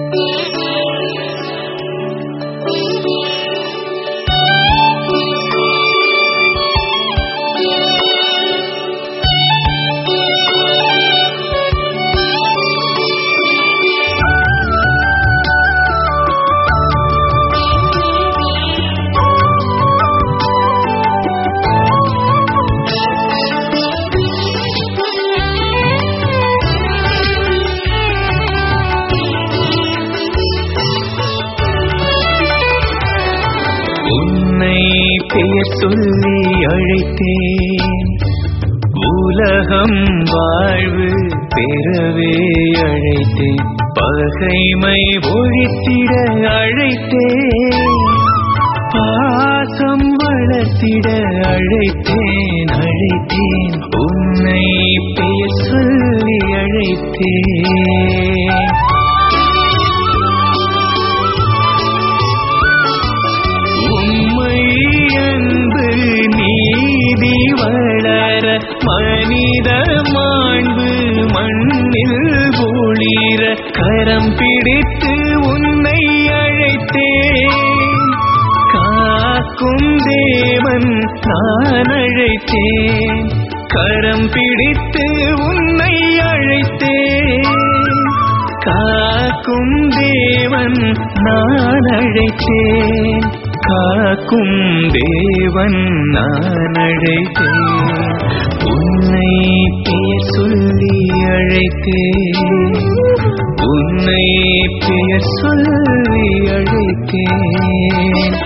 உன்னை பெயர் சொல்லி அழைத்தேன் உலகம் வாழ்வு பெறவே அழைத்தேன் பகைமை ஒழித்திட அழைத்தேன் பாசம் வளர்த்திட அழைத்தேன் அழைத்தேன் உன்னை பெயர் சொல்லி அழைத்தேன் உம்மை அன்பு நீதி வளர மனித மாண்பு மண்ணில் ஒளிர கரம் பிடித்து உன்னை அழைத்தேன் காக்கும் தேவன் நான் அழைத்தேன் கரம் பிடித்து உன்னை அழைத்தேன் காக்கும் தேவன் நான் அழைத்தேன் காக்கும் தேவன் நான் அழைத்தேன் உன்னை பெயர் சொல்லி அழைத்தேன் உன்னை பெயர் சொல்லி அழைத்தேன்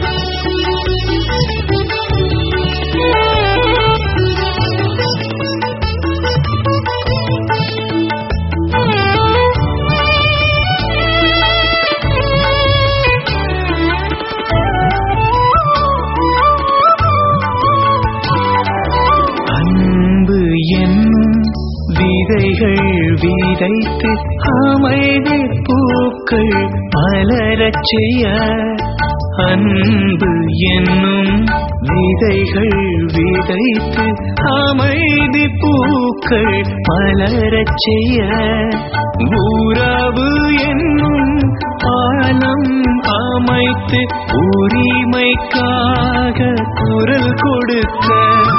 அன்பு என்னும் விதைகள் விதைத்து அமைதி பூக்கள் மலரச் செய்ய அன்பு என்னும் விதைகள் விதைத்து அமைதி பூக்கள் மலரச் செய்ய உறவு என்னும் பாலம் அமைத்து உரிமைக்காக குரல் கொடுக்க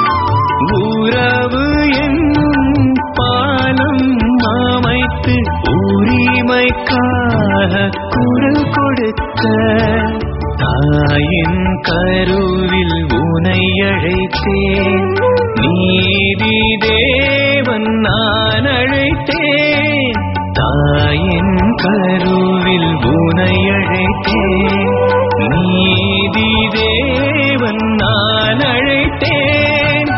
உறவு என்னும் பாலம் அமைத்து உரிமைக்காக குரல் கொடுத்த தாயின் கருவில் உனை அழைத்தேன் நீதி தேவன் நான் அழைத்தேன் தாயின் கருவில் உனை அழைத்தேன் நீதி தேவன் நான் அழைத்தேன்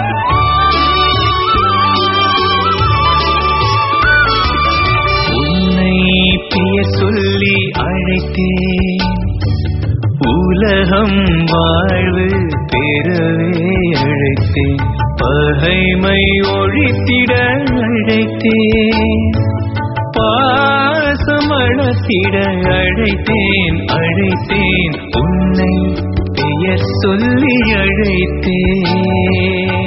உன்னை பெயர் சொல்லி அழைத்தேன் உலகம் வாழ்வு பெறவே அழைத்தேன் பகைமை ஒழித்திட அழைத்தேன் பாசமளத்திட அழைத்தேன் அழைத்தேன் உன்னை பெயர் சொல்லி அழைத்தேன்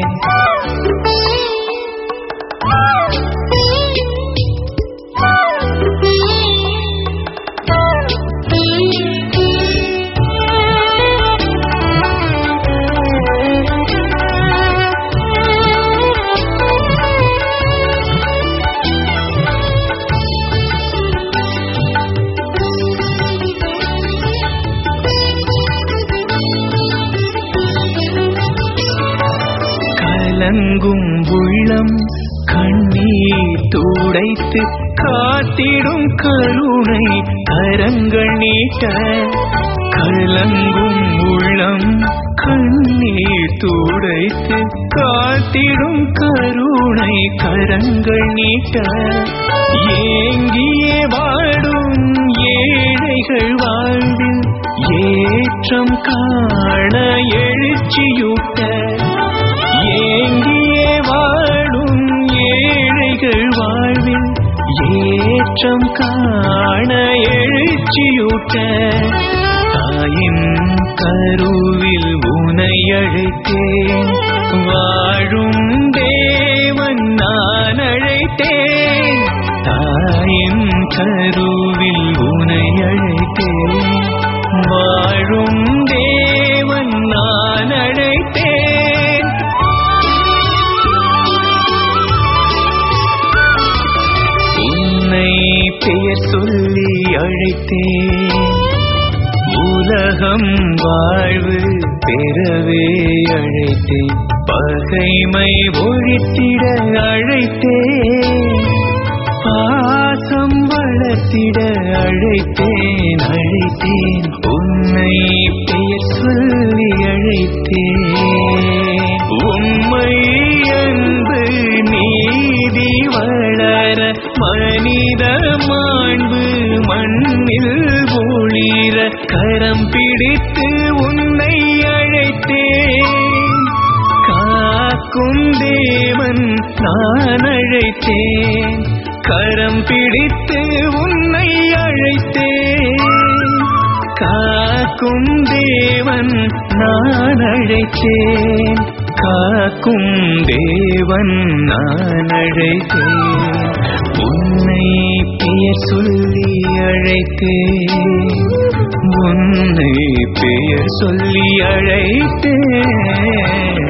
கலங்கும் உள்ளம் கண்ணீர் துடைத்து காத்திடும் கருணை கரங்கள் நீட்ட கலங்கும் உள்ளம் கண்ணீர் துடைத்து காத்திடும் கருணை கரங்கள் நீட்ட ஏங்கியே வாடும் ஏழைகள் வாழ்வில் ஏற்றம் காண எழுச்சியூட்ட ஏங்கியே வாடும் ஏழைகள் வாழ்வில் ஏற்றம் காண எழுச்சியூட்ட தாயின் கருவில் உனை அழைத்தேன் வாழும் தேவன் நான் அழைத்தேன் தாயின் கருவில் உனை வாழும் தேவன் நான் அழைத்தேன் உன்னை பெயர் சொல்லி அழைத்தேன் உலகம் வாழ்வு பெறவே அழைத்தேன் பகைமை ஒழித்திட அழைத்தேன் பாசம் வளர்த்திட அழைத்தேன் அழைத்தேன் உன்னை பெயர் சொல்லி அழைத்தேன் உண்மை அன்பு நீதி வளர மனித மாண்பு மண்ணில் ஒளிர கரம் பிடித்து உன்னை அழைத்தேன் காக்கும் தேவன் நான் அழைத்தேன் கரம் பிடித்து உன்னை அழைத்தேன் காக்கும் தேவன் நான் அழைத்தேன் காக்கும் தேவன் நான் அழைத்தேன் உன்னை பெயர் சொல்லி அழைத்தேன் உன்னை பெயர் சொல்லி அழைத்தேன்